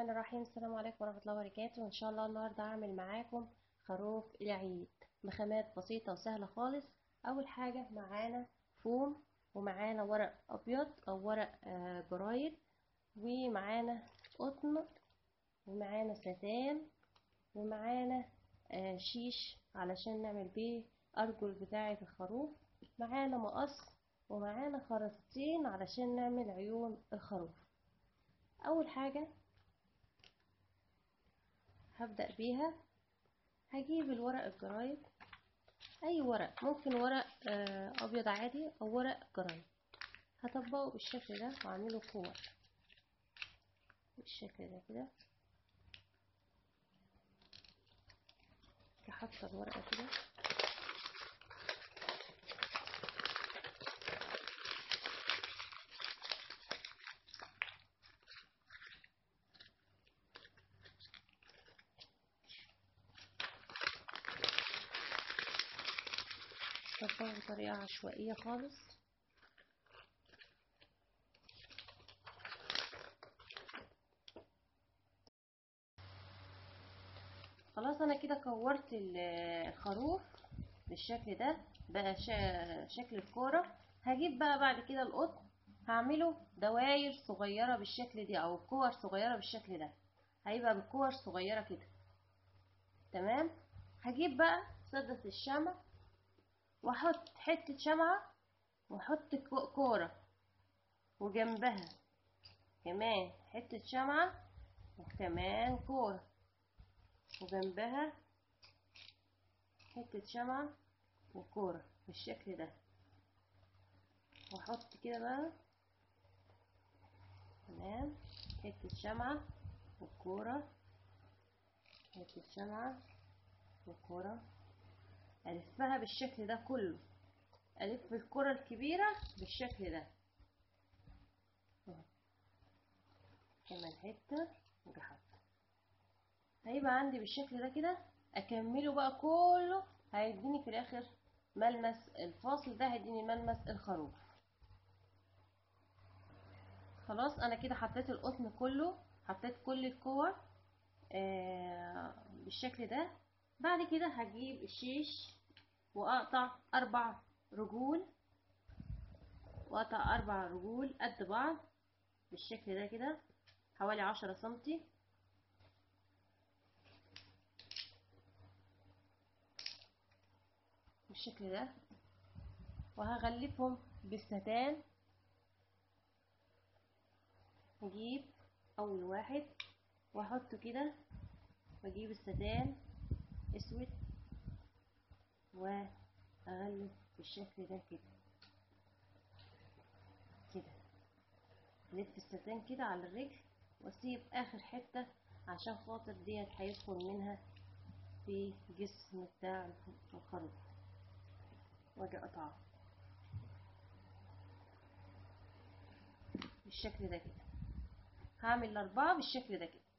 الرحمن الرحيم السلام عليكم ورحمة الله وبركاته إن شاء الله النهاردة هعمل معاكم خروف العيد بخامات بسيطة وسهلة خالص أول حاجة معانا فوم ومعانا ورق أبيض أو ورق آه، برايل ومعانا قطن ومعانا ستان ومعانا آه، شيش علشان نعمل بيه أرجل بتاعة الخروف معانا مقص ومعانا خرزتين علشان نعمل عيون الخروف اول حاجة هبدأ بيها هجيب الورق الجرايد اي ورق ممكن ورق آه، ابيض عادي او ورق جرايد هطبقه بالشكل ده واعمله كور بالشكل ده كده هحط الورقة كده طبقه بطريقة عشوائية خالص خلاص انا كده كورت ال- الخروف بالشكل ده بقى شا- شكل الكورة هجيب بقى بعد كده القطن هعمله دواير صغيرة بالشكل دي او كور صغيرة بالشكل ده هيبقى بكور صغيرة كده تمام هجيب بقى مسدس الشمع واحط حتة شمعة واحط كو- كورة وجنبها كمان حتة شمعة وكمان كورة وجنبها حتة شمعة وكورة بالشكل ده واحط كده بقى تمام حتة شمعة وكورة حتة شمعة وكورة ألفها بالشكل ده كله ألف الكرة الكبيرة بالشكل ده أهو. كمان حتة وجحت هيبقى عندي بالشكل ده كده أكمله بقى كله هيديني في الآخر ملمس الفاصل ده هيديني ملمس الخروف خلاص أنا كده حطيت القطن كله حطيت كل الكور آه بالشكل ده بعد كده هجيب الشيش واقطع اربع رجول واقطع اربع رجول قد بعض بالشكل ده كده حوالي عشرة سنتي بالشكل ده وهغلفهم بالستان نجيب اول واحد واحطه كده واجيب الستان اسود واغلف بالشكل ده كده كده لف الستان كده على الرجل واسيب اخر حته عشان خاطر ديت هيدخل منها في جسم بتاع الخروف واجي اقطعه بالشكل ده كده هعمل الاربعه بالشكل ده كده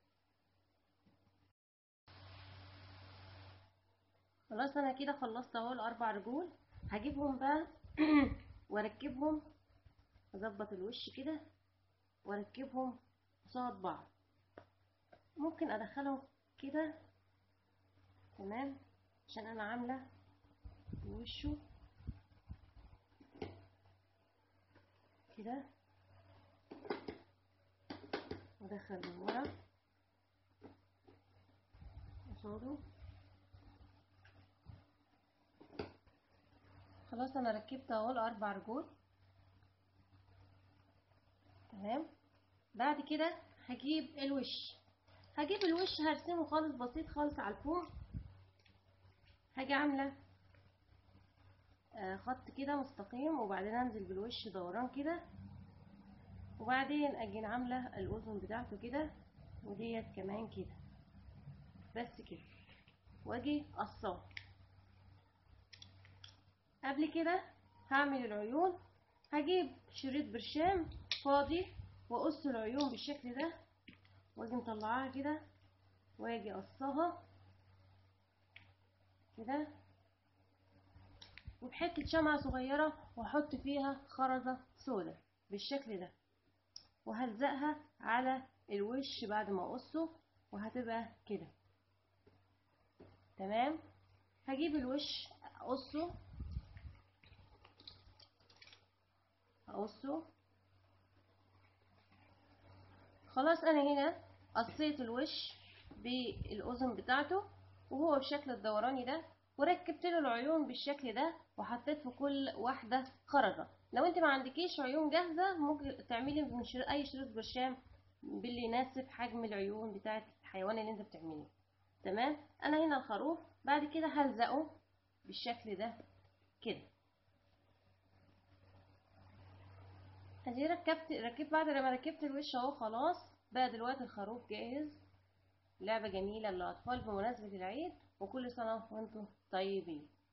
خلاص انا كده خلصت اهو الاربع رجول هجيبهم بقى واركبهم اظبط الوش كده واركبهم قصاد بعض ممكن ادخلهم كده تمام عشان انا عامله وشه كده وادخل من ورا قصاده خلاص انا ركبت اهو الاربع رجول تمام بعد كده هجيب الوش هجيب الوش هرسمه خالص بسيط خالص على الفوق هاجي عامله آه، خط كده مستقيم وبعدين انزل بالوش دوران كده وبعدين اجي عامله الاذن بتاعته كده وديت كمان كده بس كده واجي قصاه قبل كده هعمل العيون هجيب شريط برشام فاضي واقص العيون بالشكل ده واجي مطلعاها كده واجي اقصها كده وبحتة شمعة صغيرة واحط فيها خرزة سودة بالشكل ده وهلزقها على الوش بعد ما اقصه وهتبقى كده تمام هجيب الوش اقصه اقصه خلاص انا هنا قصيت الوش بالاذن بتاعته وهو بالشكل الدوراني ده وركبت له العيون بالشكل ده وحطيت في كل واحده خرزه لو انت ما عندكيش عيون جاهزه ممكن تعملي من شر... اي شريط برشام باللي يناسب حجم العيون بتاعه الحيوان اللي انت بتعمليه تمام انا هنا الخروف بعد كده هلزقه بالشكل ده كده ادي ركبت ركبت بعد لما ركبت الوش اهو خلاص بقى دلوقتي الخروف جاهز لعبة جميلة للأطفال بمناسبة العيد وكل سنة وانتم طيبين